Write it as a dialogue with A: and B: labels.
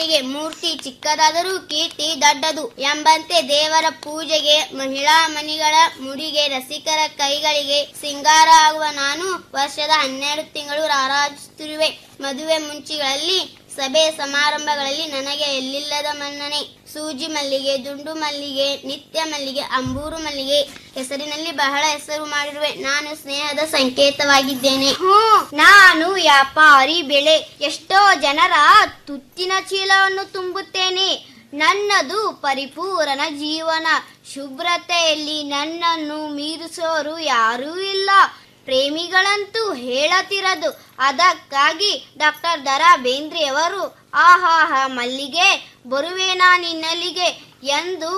A: ಮಲ್ಲಿಗೆ ಮೂರ್ತಿ ಚಿಕ್ಕದಾದರೂ ಕೀರ್ತಿ ದೊಡ್ಡದು ಎಂಬಂತೆ ದೇವರ ಪೂಜೆಗೆ ಮಹಿಳಾ ಮಣಿಗಳ ಮುಡಿಗೆ ರಸಿಕರ ಕೈಗಳಿಗೆ ಸಿಂಗಾರ ಆಗುವ ನಾನು ವರ್ಷದ ಹನ್ನೆರಡು ತಿಂಗಳು ರಾರಾಜಿಸುತ್ತಿರುವೆ ಮದುವೆ ಮುಂಚಿಗಳಲ್ಲಿ ಸಭೆ ಸಮಾರಂಭಗಳಲ್ಲಿ ನನಗೆ ಎಲ್ಲಿಲ್ಲದ ಮನ್ನಣೆ ಸೂಜಿ ಮಲ್ಲಿಗೆ ದುಂಡು ಮಲ್ಲಿಗೆ ನಿತ್ಯ ಮಲ್ಲಿಗೆ ಅಂಬೂರು ಮಲ್ಲಿಗೆ ಹೆಸರಿನಲ್ಲಿ ಬಹಳ ಹೆಸರು ಮಾಡಿರುವೆ ನಾನು ಸ್ನೇಹದ ಸಂಕೇತವಾಗಿದ್ದೇನೆ
B: ನಾನು ವ್ಯಾಪಾರಿ ಬೆಳೆ ಎಷ್ಟೋ ಜನರ ತುತ್ತಿನ ಚೀಲವನ್ನು ತುಂಬುತ್ತೇನೆ ನನ್ನದು ಪರಿಪೂರ್ಣ ಜೀವನ ಶುಭ್ರತೆಯಲ್ಲಿ ನನ್ನನ್ನು ಮೀರಿಸೋರು ಯಾರೂ ಇಲ್ಲ ಪ್ರೇಮಿಗಳಂತೂ ಹೇಳತಿರದು ಅದಕ್ಕಾಗಿ ಡಾಕ್ಟರ್ ದರಾ ಬೇಂದ್ರೆಯವರು ಆಹಾಹ ಮಲ್ಲಿಗೆ ಬರುವೇನಾ ನಿನ್ನಲ್ಲಿಗೆ ಎಂದು